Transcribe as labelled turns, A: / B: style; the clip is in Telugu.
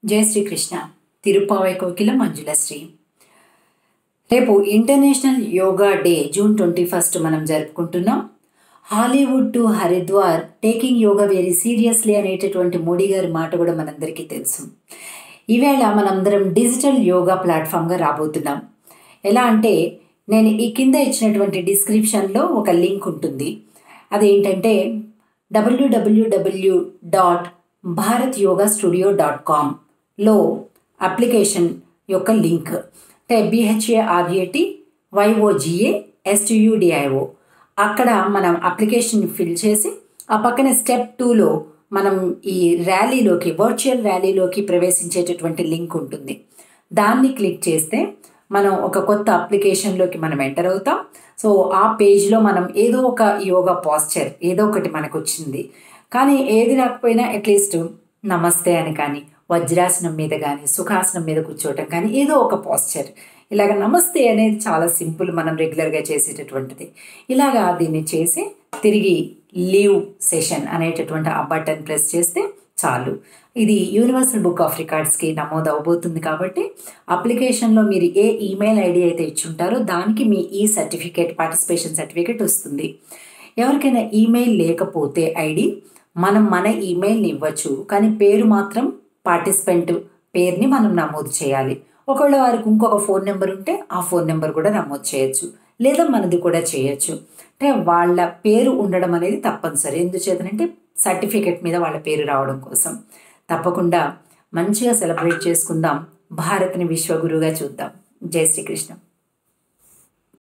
A: జై శ్రీకృష్ణ తిరుపావై కోకిల మంజుల శ్రీ రేపు international yoga day June twenty first మనం జరుపుకుంటున్నాం Hollywood to Haridwar taking yoga very seriously అనేటటువంటి మోడీ గారి మాట కూడా మనందరికీ తెలుసు ఈవేళ మనందరం డిజిటల్ యోగా ప్లాట్ఫామ్గా రాబోతున్నాం ఎలా అంటే నేను ఈ కింద ఇచ్చినటువంటి డిస్క్రిప్షన్లో ఒక లింక్ ఉంటుంది అదేంటంటే డబ్ల్యూడబ్ల్యూడబ్ల్యూ dot Bharat yoga studio dot కామ్లో అప్లికేషన్ యొక్క లింక్ అంటే బిహెచ్ఏఆర్ఏటి వైఓజిఏ ఎస్టియుడిఐఓ అక్కడ మనం అప్లికేషన్ ఫిల్ చేసి ఆ పక్కన స్టెప్ టూలో మనం ఈ ర్యాలీలోకి వర్చువల్ ర్యాలీలోకి ప్రవేశించేటటువంటి లింక్ ఉంటుంది దాన్ని క్లిక్ చేస్తే మనం ఒక కొత్త అప్లికేషన్లోకి మనం ఎంటర్ అవుతాం సో ఆ పేజ్లో మనం ఏదో ఒక యోగా పాస్చర్ ఏదో ఒకటి మనకు వచ్చింది కానీ ఏది రాకపోయినా అట్లీస్ట్ నమస్తే అని కానీ వజ్రాసనం మీద కానీ సుఖాసనం మీద కూర్చోవటం కానీ ఏదో ఒక పాస్చర్ ఇలాగ నమస్తే అనేది చాలా సింపుల్ మనం రెగ్యులర్గా చేసేటటువంటిది ఇలాగా దీన్ని చేసి తిరిగి లీవ్ సెషన్ అనేటటువంటి ఆ బటన్ ప్రెస్ చేస్తే చాలు ఇది యూనివర్సల్ బుక్ ఆఫ్ రికార్డ్స్కి నమోదు అవబోతుంది కాబట్టి అప్లికేషన్లో మీరు ఏ ఈమెయిల్ ఐడి అయితే ఇచ్చుంటారో దానికి మీ ఈ సర్టిఫికేట్ పార్టిసిపేషన్ సర్టిఫికేట్ వస్తుంది ఎవరికైనా ఈమెయిల్ లేకపోతే ఐడి మనం మన ఈమెయిల్ని ఇవ్వచ్చు కానీ పేరు మాత్రం పార్టిసిపెంట్ పేరుని మనం నమోదు చేయాలి ఒకవేళ వారికి ఇంకొక ఫోన్ నెంబర్ ఉంటే ఆ ఫోన్ నెంబర్ కూడా నమోదు చేయొచ్చు లేదా మనది కూడా చేయొచ్చు అంటే వాళ్ళ పేరు ఉండడం అనేది తప్పనిసరి ఎందుచేతనంటే సర్టిఫికెట్ మీద వాళ్ళ పేరు రావడం కోసం తప్పకుండా మంచిగా సెలబ్రేట్ చేసుకుందాం భారత్ని విశ్వగురుగా చూద్దాం జై శ్రీకృష్ణ